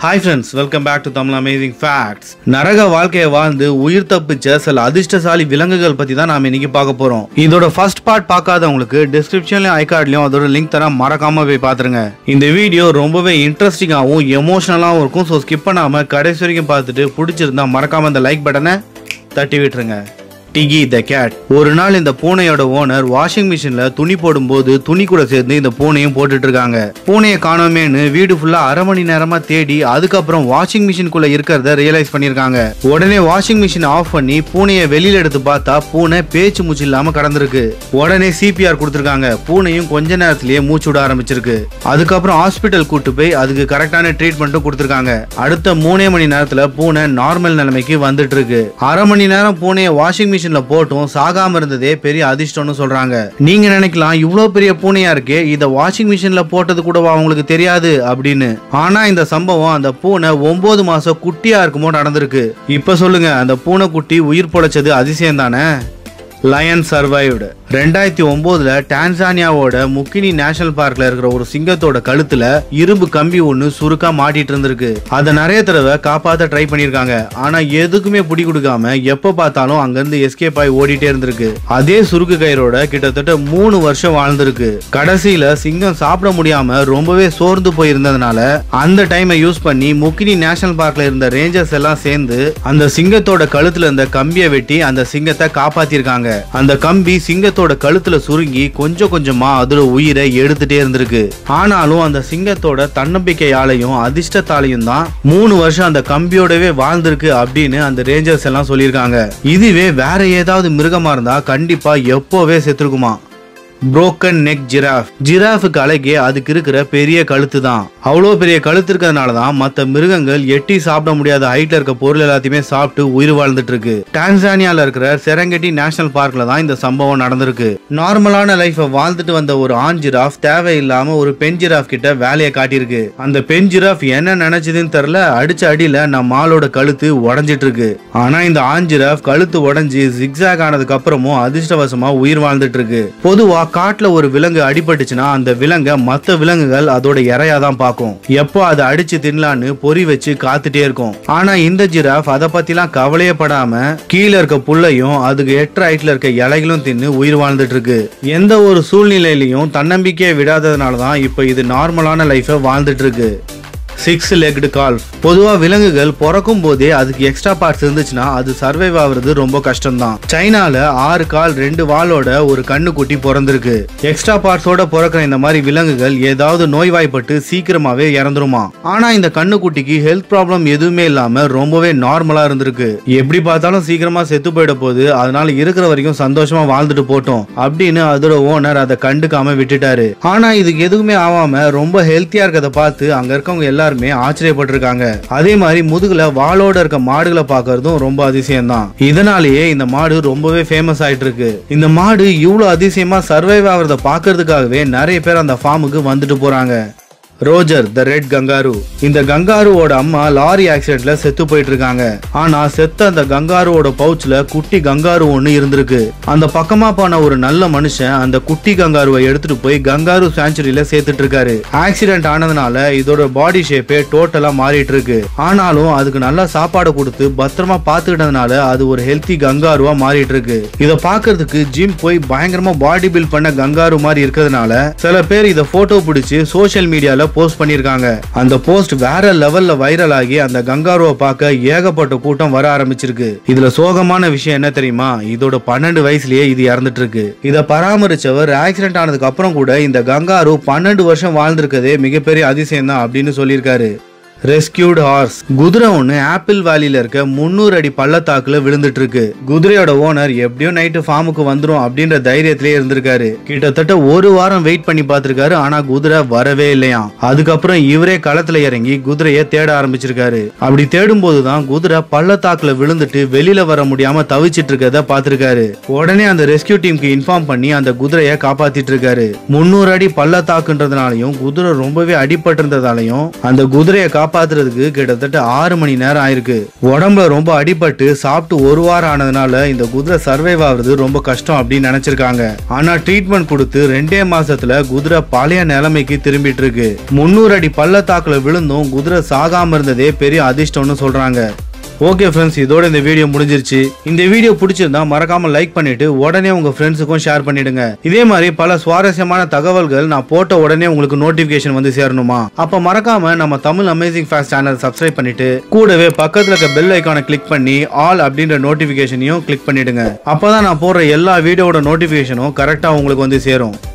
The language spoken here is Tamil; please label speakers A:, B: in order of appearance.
A: hi friends welcome back to Tamil amazing facts நரக வாழ்க்கையை வாழ்ந்து உயிர் தப்பிச்ச சில அதிர்ஷ்டசாலி விலங்குகள் பத்தி தான் நாம இன்னைக்கு பார்க்க போறோம் இதோட ஃபர்ஸ்ட் பார்ட் பார்க்காதவங்களுக்கு டிஸ்கிரிப்ஷன்லயும் ஐகார்ட்லயும் அதோட லிங்க் தர மறக்காம போய் பாத்துருங்க இந்த வீடியோ ரொம்பவே இன்ட்ரெஸ்டிங்காகவும் எமோஷனலாகவும் இருக்கும் ஸோ ஸ்கிப் பண்ணாம கடைசி வரைக்கும் பார்த்துட்டு பிடிச்சிருந்தா மறக்காம இந்த லைக் பட்டனை தட்டி விட்டுருங்க டிகி த கேட் ஒரு நாள் இந்த பூனையோட ஓனர் வாஷிங் மிஷின்ல துணி போடும்போது துணி கூட சேர்ந்து இந்த பூனையும் போட்டுட்டு இருக்காங்க பூனையை காணோமேன்னு வீடு ஃபுல்லா அரை மணி நேரமா தேடி அதுக்கப்புறம் வாஷிங் மிஷின்குள்ள இருக்கிறத ரியலைஸ் பண்ணிருக்காங்க உடனே வாஷிங் மிஷின் ஆஃப் பண்ணி பூனையை வெளியில எடுத்து பார்த்தா பூனை பேச்சு மூச்சு இல்லாம கடந்திருக்கு உடனே சிபிஆர் கொடுத்துருக்காங்க பூனையும் கொஞ்ச நேரத்திலேயே மூச்சு விட ஆரம்பிச்சிருக்கு அதுக்கப்புறம் ஹாஸ்பிட்டல் கூட்டு போய் அதுக்கு கரெக்டான ட்ரீட்மெண்ட்டும் கொடுத்துருக்காங்க அடுத்த மூணே மணி நேரத்துல பூனை நார்மல் நிலைமைக்கு வந்துட்டு இருக்கு அரை மணி நேரம் பூனையை வாஷிங் மிஷின்ல போட்டும் சாகாம இருந்ததே பெரிய அதிர்ஷ்டம்னு சொல்றாங்க நீங்க நினைக்கலாம் இவ்வளவு பெரிய பூனையா இருக்கே இத வாஷிங் மிஷின்ல போட்டது கூட அவங்களுக்கு தெரியாது அப்படின்னு ஆனா இந்த சம்பவம் அந்த பூனை ஒன்பது மாசம் குட்டியா இருக்குமோ நடந்திருக்கு இப்ப சொல்லுங்க அந்த பூனை குட்டி உயிர் பொழைச்சது அதிசயம் தானே லயன் சர்வைவ்டு ரெண்டாயிரத்தி ஒன்பதுல டான்சானியாவோட முக்கினி நேஷனல் பார்க்ல இருக்கிற ஒரு சிங்கத்தோட கழுத்துல இரும்பு கம்பி ஒண்ணு சுருக்கா மாட்டிட்டு இருந்திருக்கு அதை நிறைய தடவை காப்பாத்த ட்ரை பண்ணிருக்காங்க ஆனா எதுக்குமே பிடி கொடுக்காம எப்ப பார்த்தாலும் அங்கிருந்து எஸ்கேப் ஆகி ஓடிட்டே இருந்திருக்கு அதே சுருக்கு கயிறோட கிட்டத்தட்ட மூணு வருஷம் வாழ்ந்திருக்கு கடைசியில சிங்கம் சாப்பிட முடியாம ரொம்பவே சோர்ந்து போயிருந்ததுனால அந்த டைமை யூஸ் பண்ணி முக்கினி நேஷனல் பார்க்ல இருந்த ரேஞ்சர்ஸ் எல்லாம் சேர்ந்து அந்த சிங்கத்தோட கழுத்துல இருந்த கம்பியை வெட்டி அந்த சிங்கத்தை காப்பாத்திருக்காங்க அந்த கம்பி சிங்கத்தோட கழுத்துல சுருங்கி கொஞ்சம் கொஞ்சமா அதோட உயிரை எடுத்துட்டே இருந்திருக்கு ஆனாலும் அந்த சிங்கத்தோட தன்னம்பிக்கையாலையும் அதிர்ஷ்டத்தாலையும் தான் மூணு வருஷம் அந்த கம்பியோடவே வாழ்ந்திருக்கு அப்படின்னு அந்த ரேஞ்சர்ஸ் எல்லாம் சொல்லியிருக்காங்க இதுவே வேற ஏதாவது மிருகமா இருந்தா கண்டிப்பா எப்போவே செத்துருக்குமா புரோக்கன் நெக் ஜிராஃப் ஜிராஃபுக்கு அழகே அதுக்கு இருக்கிற பெரிய கழுத்து தான் அவ்வளோ பெரிய கழுத்து இருக்கிறதுனால தான் மற்ற மிருகங்கள் எட்டி சாப்பிட முடியாத ஹைட்ல இருக்க பொருள் எல்லாத்தையுமே சாப்பிட்டு உயிர் வாழ்ந்துட்டு இருக்கு டான்சானியால இருக்கிற செரங்கெட்டி நேஷனல் பார்க்ல தான் இந்த சம்பவம் நடந்திருக்கு நார்மலான லைஃபை வாழ்ந்துட்டு வந்த ஒரு ஆண் ஜிராஃப் தேவையில்லாம ஒரு பெண் ஜிராஃப் கிட்ட வேலையை காட்டியிருக்கு அந்த பெண் ஜிராஃப் என்ன நினைச்சதுன்னு தெரியல அடிச்ச அடியில நம்ம ஆளோட கழுத்து உடஞ்சிட்டு இருக்கு ஆனா இந்த ஆண் ஜிராஃப் கழுத்து உடைஞ்சு ஜிக்ஸாக் ஆனதுக்கு அப்புறமும் அதிர்ஷ்டவசமா உயிர் வாழ்ந்துட்டு இருக்கு பொதுவா காட்டுல ஒரு விலங்கு அடிபட்டுச்சுன்னா அந்த விலங்க மத்த விலங்குகள் அதோட இறையா தான் பார்க்கும் எப்போ அதை அடிச்சு தின்னலான்னு பொறி வச்சு காத்துட்டே இருக்கும் ஆனா இந்த ஜிராஃப் அதை பத்திலாம் கவலையே படாம கீழே இருக்க புல்லையும் அதுக்கு எட்டு ஹைட்ல இருக்க இலைகளும் தின்னு உயிர் வாழ்ந்துட்டு இருக்கு எந்த ஒரு சூழ்நிலையிலையும் தன்னம்பிக்கையை விடாததுனால தான் இப்போ இது நார்மலான லைஃபை வாழ்ந்துட்டு இருக்கு சிக்ஸ் லெக்டு கால்ஃப் பொதுவாக விலங்குகள் பிறக்கும் போதே அதுக்கு எக்ஸ்ட்ரா பார்ட்ஸ் இருந்துச்சுன்னா அது சர்வைவ் ஆகுறது ரொம்ப கஷ்டம்தான் சைனால ஆறு கால் ரெண்டு வாளோட ஒரு கண்ணுக்குட்டி பிறந்திருக்கு எக்ஸ்ட்ரா பார்ட்ஸோட பிறக்கிற இந்த மாதிரி விலங்குகள் ஏதாவது நோய்வாய்ப்பட்டு சீக்கிரமாவே இறந்துருமா ஆனா இந்த கண்ணுக்குட்டிக்கு ஹெல்த் ப்ராப்ளம் எதுவுமே இல்லாம ரொம்பவே நார்மலா இருந்திருக்கு எப்படி பார்த்தாலும் சீக்கிரமா செத்து போயிட போகுது அதனால இருக்கிற வரைக்கும் சந்தோஷமா வாழ்ந்துட்டு போட்டோம் அப்படின்னு அதோட ஓனர் அதை கண்டுக்காம விட்டுட்டாரு ஆனா இதுக்கு எதுவுமே ஆகாம ரொம்ப ஹெல்த்தியா இருக்கிறத பார்த்து அங்க இருக்கவங்க எல்லாருமே ஆச்சரியப்பட்டிருக்காங்க அதே மாதிரி முதுகுல வாளோட இருக்க மாடுகளை பார்க்கறதும் ரொம்ப அதிசயம் தான் இதனாலேயே இந்த மாடு ரொம்பவே ஃபேமஸ் ஆயிட்டு இருக்கு இந்த மாடு இவ்வளவு அதிசயமா சர்வைவ் ஆகிறத பார்க்கறதுக்காகவே நிறைய பேர் அந்த ஃபார்முக்கு வந்துட்டு போறாங்க ரோஜர் த ரெட் கங்காரு இந்த கங்காருவோட அம்மா லாரி ஆக்சிடென்ட்ல செத்து போயிட்டு இருக்காங்க ஆனா செத்த அந்த கங்காருவோட பவுச்ல குட்டி கங்காரு ஒண்ணு இருந்திருக்கு அந்த பக்கமா போன ஒரு நல்ல மனுஷன் அந்த குட்டி கங்காருவை எடுத்துட்டு போய் கங்காரு சாஞ்சுரியில சேர்த்துட்டு இருக்காரு ஆக்சிடென்ட் ஆனதுனால இதோட பாடி ஷேப்பே டோட்டலா மாறிட்டு இருக்கு ஆனாலும் அதுக்கு நல்லா சாப்பாடு கொடுத்து பத்திரமா பாத்துக்கிட்டதுனால அது ஒரு ஹெல்த்தி கங்காருவா மாறிட்டு இருக்கு இத பாக்குறதுக்கு ஜிம் போய் பயங்கரமா பாடி பில்ட் பண்ண கங்காரு மாதிரி இருக்கிறதுனால சில பேர் இத போட்டோ பிடிச்சு சோஷியல் மீடியால போஸ்ட் பண்ணிருக்காங்க அந்த போஸ்ட் வேற லெவல்ல வைரல் ஆகி அந்த கங்காருவை பார்க்க ஏகப்பட்ட கூட்டம் வர ஆரம்பிச்சிருக்கு இதுல சோகமான விஷயம் என்ன தெரியுமா இதோட பன்னெண்டு வயசுலயே இது இறந்துட்டு இருக்கு இத பராமரிச்சவர் ஆக்சிடென்ட் ஆனதுக்கு அப்புறம் கூட இந்த கங்காரு பன்னெண்டு வருஷம் வாழ்ந்திருக்கதே மிகப்பெரிய அதிசயம் தான் அப்படின்னு சொல்லியிருக்காரு ரெஸ்கியூட் ஹார்ஸ் குதிரை ஒன்று ஆப்பிள் வேலியில இருக்க முந்நூறு அடி பள்ளத்தாக்குல விழுந்துட்டு இருக்கு குதிரையோட ஓனர் எப்படியும் நைட்டு ஃபார்முக்கு வந்துரும் அப்படின்ற தைரியத்திலே இருந்திருக்காரு கிட்டத்தட்ட ஒரு வாரம் வெயிட் பண்ணி பார்த்திருக்காரு ஆனா குதிரை வரவே இல்லையாம் அதுக்கப்புறம் இவரே களத்துல இறங்கி குதிரையை தேட ஆரம்பிச்சிருக்காரு அப்படி தேடும் போதுதான் குதிரை பள்ளத்தாக்குல விழுந்துட்டு வெளியில வர முடியாம தவிச்சிட்டு இருக்கத பார்த்திருக்காரு உடனே அந்த ரெஸ்கியூ டீமுக்கு இன்ஃபார்ம் பண்ணி அந்த குதிரையை காப்பாத்திட்டு இருக்காரு முந்நூறு அடி பள்ளத்தாக்குன்றதுனாலையும் குதிரை ரொம்பவே அடிபட்டிருந்ததாலையும் அந்த குதிரையை காப்பாற்ற காப்பாத்துறதுக்கு கிட்டத்தட்ட ஆறு மணி நேரம் ஆயிருக்கு உடம்புல ரொம்ப அடிபட்டு சாப்பிட்டு ஒரு வாரம் ஆனதுனால இந்த குதிரை சர்வைவ் ஆகுறது ரொம்ப கஷ்டம் அப்படின்னு நினைச்சிருக்காங்க ஆனா ட்ரீட்மெண்ட் கொடுத்து ரெண்டே மாசத்துல குதிரை பழைய நிலைமைக்கு திரும்பிட்டு இருக்கு முன்னூறு அடி பள்ளத்தாக்குல விழுந்தும் குதிரை சாகாம இருந்ததே பெரிய அதிர்ஷ்டம்னு சொல்றாங்க ஓகே ஃப்ரெண்ட்ஸ் இதோட இந்த வீடியோ முடிஞ்சிருச்சு இந்த வீடியோ பிடிச்சிருந்தா மறக்காம லைக் பண்ணிட்டு உடனே உங்க ஃப்ரெண்ட்ஸுக்கும் ஷேர் பண்ணிடுங்க இதே மாதிரி பல சுவாரஸ்யமான தகவல்கள் நான் போட்ட உடனே உங்களுக்கு நோட்டிபிகேஷன் வந்து சேரணுமா அப்ப மறக்காம நம்ம Tamil amazing facts channel subscribe பண்ணிட்டு கூடவே பக்கத்துல இருக்க பெல் ஐக்கானை கிளிக் பண்ணி ஆல் அப்படின்ற நோட்டிபிகேஷனையும் கிளிக் பண்ணிடுங்க அப்பதான் நான் போடுற எல்லா வீடியோவோட நோட்டிபிகேஷனும் கரெக்டா உங்களுக்கு வந்து சேரும்